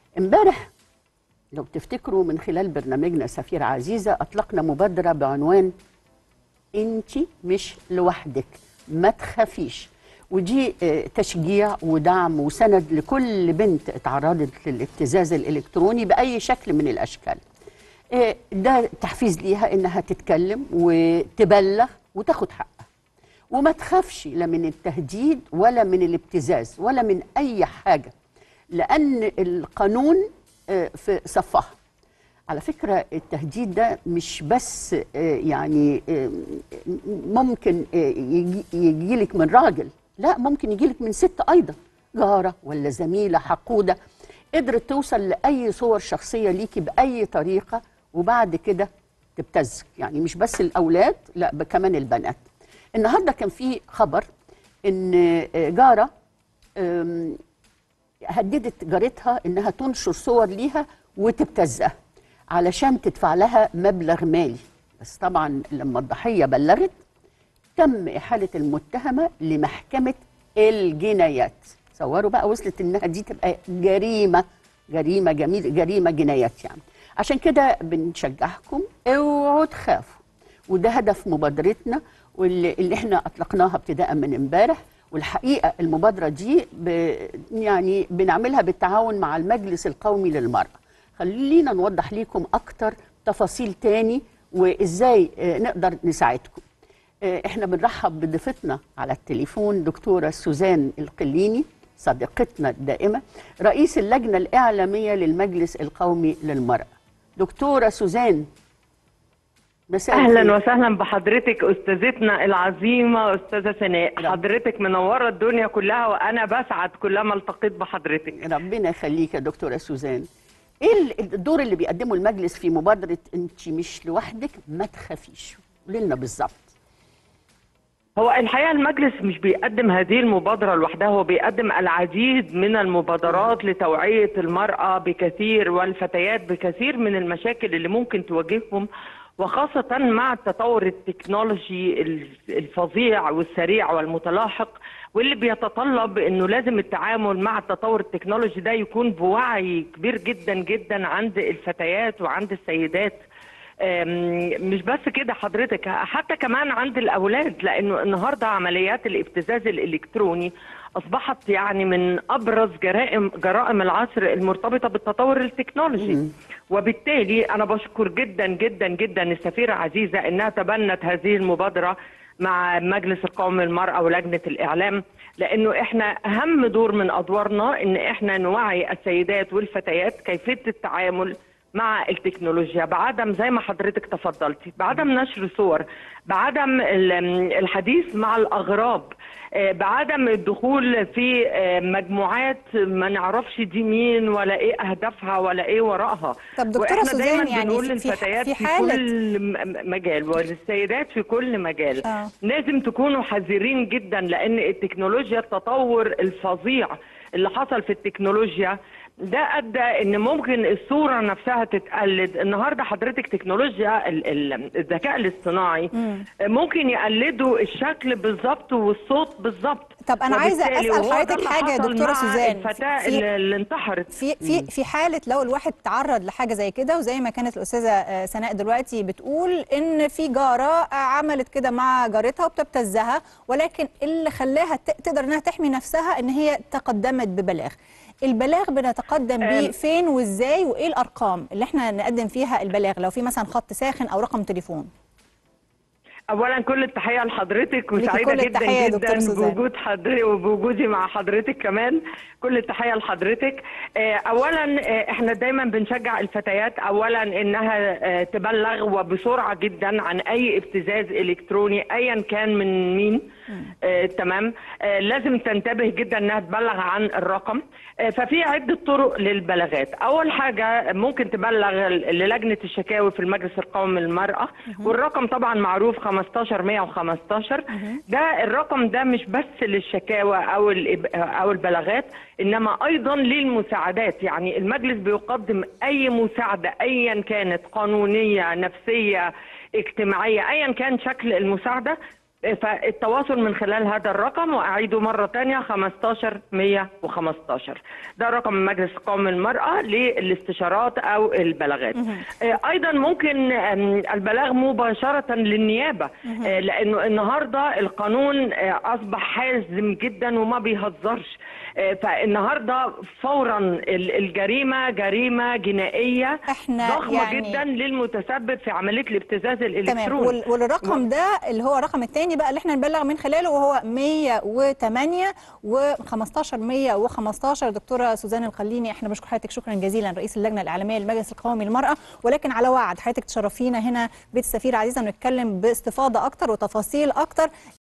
امبارح لو تفتكروا من خلال برنامجنا سفيرة عزيزة أطلقنا مبادرة بعنوان أنت مش لوحدك ما تخافيش ودي آه، تشجيع ودعم وسند لكل بنت اتعرضت للابتزاز الإلكتروني بأي شكل من الأشكال آه، ده تحفيز ليها إنها تتكلم وتبلغ وتاخد حقها وما تخافش لا من التهديد ولا من الابتزاز ولا من أي حاجة لأن القانون آه، في صفها على فكرة التهديد ده مش بس آه، يعني آه، ممكن آه، يجي- يجيلك من راجل لا ممكن يجيلك من ست أيضا جارة ولا زميلة حقودة قدرت توصل لأي صور شخصية ليكي بأي طريقة وبعد كده تبتزك يعني مش بس الأولاد لا ب- كمان البنات النهاردة كان في خبر إن آه، جارة آم، هددت جارتها انها تنشر صور ليها وتبتزها علشان تدفع لها مبلغ مالي بس طبعا لما الضحيه بلغت تم احاله المتهمه لمحكمه الجنايات تصوروا بقى وصلت انها دي تبقى جريمه جريمه جميل جريمه جنايات يعني عشان كده بنشجعكم اوعوا تخافوا وده هدف مبادرتنا واللي اللي احنا اطلقناها ابتداء من امبارح والحقيقه المبادره دي ب يعني بنعملها بالتعاون مع المجلس القومي للمراه خلينا نوضح ليكم اكتر تفاصيل تاني وازاي آه، نقدر نساعدكم آه، احنا بنرحب بضيفتنا على التليفون دكتوره سوزان القليني صديقتنا الدائمه رئيس اللجنه الاعلاميه للمجلس القومي للمراه دكتوره سوزان مساء اهلا الخير. وسهلا بحضرتك استاذتنا العظيمه استاذه سناء نعم. حضرتك منوره الدنيا كلها وانا بسعد كلما التقيت بحضرتك ربنا يخليك يا دكتوره سوزان ايه ال- الدور اللي بيقدمه المجلس في مبادره انت مش لوحدك ما تخافيش قولي لنا بالظبط هو الحقيقه المجلس مش بيقدم هذه المبادره لوحدها هو بيقدم العديد من المبادرات لتوعيه المراه بكثير والفتيات بكثير من المشاكل اللي ممكن تواجههم وخاصة مع التطور التكنولوجي الفظيع والسريع والمتلاحق واللي بيتطلب انه لازم التعامل مع التطور التكنولوجي ده يكون بوعي كبير جدا جدا عند الفتيات وعند السيدات أم، مش بس كده حضرتك حتى كمان عند الاولاد لانه النهارده عمليات الابتزاز الالكتروني اصبحت يعني من ابرز جرائم جرائم العصر المرتبطه بالتطور التكنولوجي وبالتالي انا بشكر جدا جدا جدا السفيره عزيزه انها تبنت هذه المبادره مع مجلس القومي للمراه ولجنه الاعلام لانه احنا اهم دور من ادوارنا ان احنا نوعي السيدات والفتيات كيفيه التعامل مع التكنولوجيا بعدم زي ما حضرتك تفضلتي بعدم نشر صور بعدم ال- الحديث مع الاغراب آه، بعدم الدخول في آه، مجموعات ما نعرفش دي مين ولا ايه اهدافها ولا ايه وراءها طب دكتورة وإحنا سوزان دايما يعني بنقول في- في- للفتيات في في, حالة- كل م- مجال وللسيدات في كل مجال آه. لازم تكونوا حذرين جدا لان التكنولوجيا التطور الفظيع اللي حصل في التكنولوجيا ده ادى ان ممكن الصوره نفسها تتقلد النهارده حضرتك تكنولوجيا ال- ال- الذكاء الاصطناعي ممكن يقلدوا الشكل بالظبط والصوت بالظبط طب أنا عايزة وبالتالي أسأل وهو ده حضرتك اللي حاجة يا حصل دكتورة مع سوزان. الفتاه في- اللي اللي انتحرت في في في حاله لو الواحد تعرض لحاجه زي كده وزي ما كانت الاستاذه آه، سناء دلوقتي بتقول ان في جاره آه، عملت كده مع جارتها وبتبتزها ولكن اللي خلاها ت- تقدر انها تحمي نفسها ان هي تقدمت ببلاغ البلاغ بنتقدم بيه أم. فين وازاي وايه الارقام اللي احنا نقدم فيها البلاغ لو في مثلا خط ساخن او رقم تليفون اولا كل التحيه لحضرتك ليكي وسعيده كل جدا التحية يا دكتورة جدا سوزان. بوجود حضرتك وبوجودي مع حضرتك كمان كل التحيه لحضرتك آه، اولا آه، احنا دايما بنشجع الفتيات اولا انها آه، تبلغ وبسرعه جدا عن اي ابتزاز الكتروني ايا كان من مين آه، تمام آه، لازم تنتبه جدا انها تبلغ عن الرقم آه، ففي عده طرق للبلاغات اول حاجه ممكن تبلغ للجنه الشكاوي في المجلس القومي للمراه والرقم طبعا معروف 15 115 ده الرقم ده مش بس للشكاوى او الإب- او البلاغات انما ايضا للمساعدات يعني المجلس بيقدم اي مساعده ايا كانت قانونيه نفسيه اجتماعيه ايا كان شكل المساعده فالتواصل من خلال هذا الرقم واعيده مره ثانيه 15 115 ده رقم مجلس القومي للمراه للاستشارات او البلاغات آه، ايضا ممكن آم، البلاغ مباشره للنيابه آه، لانه النهارده القانون آه، اصبح حازم جدا وما بيهزرش آه، فالنهارده فورا ال- الجريمه جريمه جنائيه إحنا ضخمه يعني- جدا للمتسبب في عمليه الابتزاز تمام الالكتروني وال- والرقم ده اللي هو الرقم الثاني بقى اللي احنا نبلغ من خلاله وهو 108 و15 115 دكتوره سوزان الخليني احنا بنشكر حضرتك شكرا جزيلا رئيس اللجنه الاعلاميه للمجلس القومي للمراه ولكن على وعد حضرتك تشرفينا هنا بيت السفير عزيزه ونتكلم باستفاضه اكتر وتفاصيل اكتر